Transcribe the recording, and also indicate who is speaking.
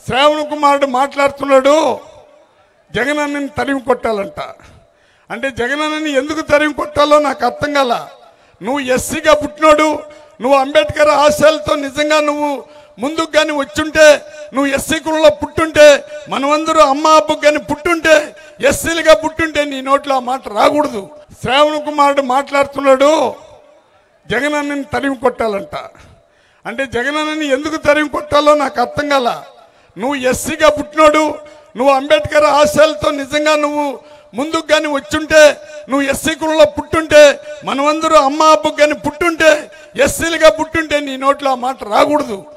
Speaker 1: శ్రావణ కుమారుడు మాట్లాడుతున్నాడు జగనన్నని తరిమి కొట్టాలంట అంటే జగనన్నని ఎందుకు తరిమి కొట్టాలో నాకు అర్థం కాల నువ్వు ఎస్సీగా పుట్టినోడు నువ్వు అంబేద్కర్ ఆశయాలతో నిజంగా నువ్వు ముందుకు కానీ వచ్చుంటే నువ్వు ఎస్సీ కులంలో పుట్టుంటే మనమందరూ అమ్మ అబ్బకు కానీ పుట్టుంటే ఎస్సీలుగా పుట్టుంటే నీ నోట్లో ఆ మాట రాకూడదు శ్రావణ కుమారుడు మాట్లాడుతున్నాడు జగనన్నని తరిమి కొట్టాలంట అంటే జగనన్నని ఎందుకు తరిమి కొట్టాలో నాకు అర్థం కాల నువ్వు ఎస్సీగా పుట్టినోడు నువ్వు అంబేద్కర్ ఆశయాలతో నిజంగా నువ్వు ముందుకు కానీ వచ్చుంటే నువ్వు ఎస్సీ కులంలో పుట్టుంటే మనమందరూ అమ్మ అబ్బకు కానీ పుట్టుంటే ఎస్సీలుగా పుట్టుంటే నీ నోట్లో ఆ మాట రాకూడదు